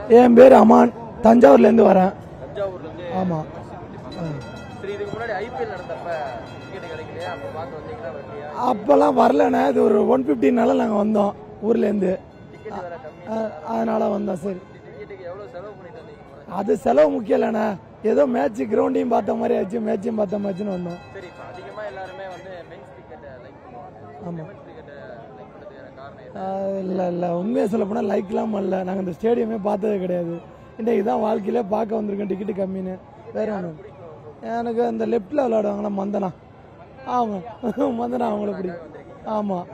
என் பேர் அமான் தஞ்சாவூர்லேருந்து வரேன் தஞ்சாவூர்ல இருந்து ஆமாம் சரி இதுக்கு முன்னாடி ஐபிஎல் நடந்தப்ப டிக்கெட் கிடைக்கலையா அப்ப பார்க்க வந்தீங்களா வரலையா அப்போல்லாம் வரலண்ணே இது ஒரு ஒன் ஃபிஃப்டினால நாங்கள் வந்தோம் ஊர்லேருந்து டிக்கெட் வேற கம்மி அதனால் வந்தோம் சரி டிக்கெட்டுக்கு எவ்வளவு செலவு பண்ணிட்டு வந்தீங்க அது செலவு முக்கியம் இல்லைண்ணே ஏதோ மேட்ச் கிரவுண்டையும் பார்த்த மாதிரி ஆச்சு மேட்சையும் பார்த்த மாதிரின்னு வந்தோம் சரி இப்ப அதிகமா எல்லாருமே வந்து மென்ஸ் கிரிக்கெட்டை லைக் பண்ணுவாங்க ஆமாம் விமன்ஸ் கிரிக்கெட்டை லைக் பண்றதுக்கான காரணம் என்ன இல்லை இல்லை உண்மையை சொல்ல போனால் லைக்லாம் பண்ணல நாங்கள் இந்த ஸ்டேடியமே பார்த்ததே கிடையாது இன்றைக்கு தான் வாழ்க்கையிலே பார்க்க வந்திருக்கோம் டிக்கெட்டு கம்மின்னு வேற ஒன்று எனக்கு அந்த லெஃப்டில் விளையாடுவாங்களா மந்தனா அவங்க மந்தனா அவங்கள பிடிக்கும் ஆமாம்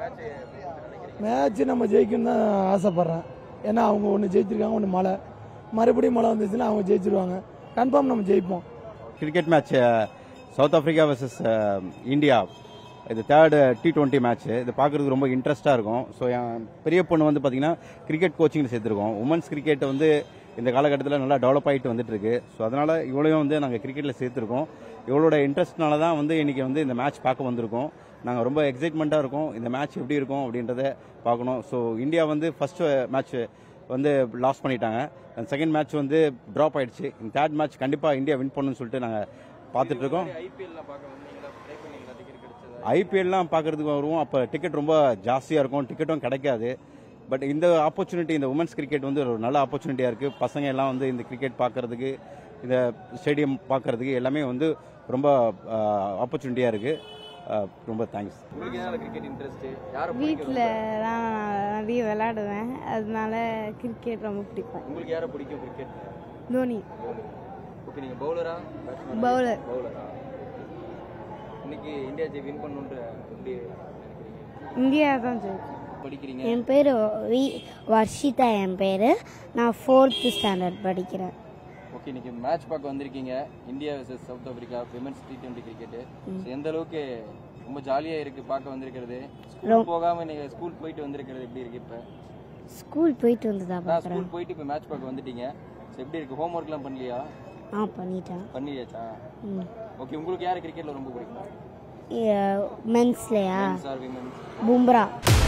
மேட்ச் நம்ம ஜெயிக்கணும்னு தான் ஆசைப்பட்றேன் ஏன்னா அவங்க ஒன்று ஜெயிச்சிருக்காங்க ஒன்று மழை மறுபடியும் மழை வந்துச்சுன்னா அவங்க ஜெயிச்சிருவாங்க கன்ஃபார்ம் நம்ம ஜெயிப்போம் cricket match South Africa versus India இது தேர்டு டி டுவெண்ட்டி மேட்ச் இது பார்க்குறதுக்கு ரொம்ப இன்ட்ரெஸ்ட்டாக இருக்கும் ஸோ என் பெரிய பொண்ணு வந்து பார்த்தீங்கன்னா கிரிக்கெட் கோச்சிங் சேர்த்துருக்கோம் உமன்ஸ் கிரிக்கெட் வந்து இந்த காலகட்டத்தில் நல்லா டெவலப் ஆகிட்டு வந்துட்டு இருக்கு ஸோ அதனால் இவ்வளோயும் வந்து நாங்கள் கிரிக்கெட்டில் சேர்த்துருக்கோம் இவளோட இன்ட்ரெஸ்ட்னால தான் வந்து இன்னைக்கு வந்து இந்த மேட்ச் பார்க்க வந்திருக்கோம் நாங்கள் ரொம்ப எக்ஸைட்மெண்ட்டாக இருக்கோம் இந்த மேட்ச் எப்படி இருக்கும் அப்படின்றத பார்க்கணும் ஸோ இந்தியா வந்து ஃபர்ஸ்ட் மேட்ச் வந்து லாஸ் பண்ணிட்டாங்க செகண்ட் மேட்ச் வந்து ட்ராப் ஆயிடுச்சு இந்த தேர்ட் மேட்ச் கண்டிப்பாக இந்தியா வின் பண்ணணும்னு சொல்லிட்டு நாங்கள் பார்த்துட்டு இருக்கோம் ஐபிஎல்லாம் பார்க்க வந்தீங்களா ட்ரை பண்ணீங்களா டிக்கெட் கிடைச்சதா ஐபிஎல்லாம் பார்க்கறதுக்கு வருவோம் அப்போ டிக்கெட் ரொம்ப ஜாஸ்தியாக இருக்கும் டிக்கெட்டும் கிடைக்காது பட் இந்த ஆப்பர்ச்சுனிட்டி இந்த உமன்ஸ் கிரிக்கெட் வந்து ஒரு நல்ல ஆப்பர்ச்சுனிட்டியாக இருக்குது பசங்க எல்லாம் வந்து இந்த கிரிக்கெட் பார்க்கறதுக்கு இந்த ஸ்டேடியம் பார்க்கறதுக்கு எல்லாமே வந்து ரொம்ப ஆப்பர்ச்சுனிட்டியாக இருக்குது ரொம்ப தேங்க்ஸ் உங்களுக்கு என்ன கிரிக்கெட் இன்ட்ரெஸ்ட் யாரை வீட்டில் தான் நான் நிறைய விளையாடுவேன் அதனால கிரிக்கெட் ரொம்ப பிடிக்கும் உங்களுக்கு யாரை பிடிக்கும் கிரிக்கெட் தோனி ஓகே நீங்க பவுலரா பேட்ஸ்மேன் பவுலர் பவுலரா இன்னைக்கு இந்தியா ஜெய் வின் பண்ணுன்ற எப்படி இந்தியா தான் ஜெயிக்கும் படிக்கிறீங்க என் பேர் வி வர்ஷிதா என் பேர் நான் ஃபோர்த்து ஸ்டாண்டர்ட் படிக்கிறேன் ஓகே இன்னைக்கு மேட்ச் பார்க்க வந்திருக்கீங்க India versus South Africa women's T twenty cricket எந்த அளவுக்கு ரொம்ப ஜாலியா இருக்கு பார்க்க வந்திருக்கிறது ஸ்கூல் போகாம நீங்க ஸ்கூல் போயிட்டு வந்திருக்கிறது எப்படி இருக்கு இப்ப ஸ்கூல் போயிட்டு வந்து தான் நான் பார்க்குறேன் ஸ்கூல் போயிட்டு இப்ப மேட்ச் பார்க்க வந்துட்டீங்க So, எப்படி இருக்கு ஹோம் ஒர்க்லாம் பண்ணலையா ஆ பண்ணிட்டேன் பண்ணியாச்சா ம் ஓகே உங்களுக்கு யார் கிரிக்கெட்ல ரொம்ப பிடிக்கும் மென்ஸ்லையா சார் விமன்ஸ் பும்ரா